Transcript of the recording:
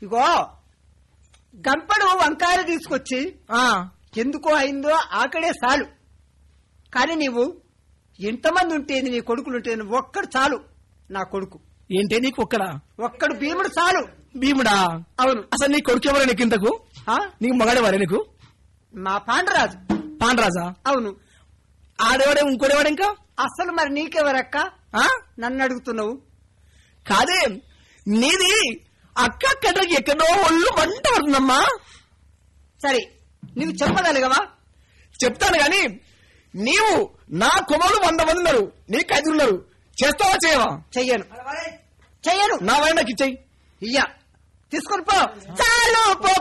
ఇగో గంపడు వంకాయలు తీసుకొచ్చి ఆ ఎందుకో అయిందో ఆకడే చాలు కానీ నీవు ఎంతమంది ఉంటేంది నీ కొడుకులు ఉంటేంది ఒక్కడు చాలు నా కొడుకు ఏంటే నీకు ఒక్కడా ఒక్కడు భీముడు చాలు భీముడా అవును అసలు నీ కొడుకు ఎవరు నీకు ఇంతకు ఆ? నీకు మగాడేవారే నీకు మా పాండరాజు పాండరాజా అవును ఆడేవాడే ఇంకోడేవాడు ఇంకా అసలు మరి నీకెవరక్క ఆ? నన్ను అడుగుతున్నావు కాదే నీది అక్క అక్కడికి ఎక్కడో ఒళ్ళు మంట పడుతుందమ్మా సరే నువ్వు చెప్పగలిగవా చెప్తాను గాని నీవు నా కుమారులు వంద మంది ఉన్నారు నీకు ఐదు ఉన్నారు చేస్తావా చేయవా చెయ్యను చెయ్యను నా వాడి నాకు ఇచ్చేయి ఇయ్యా తీసుకొని పో చాలు పో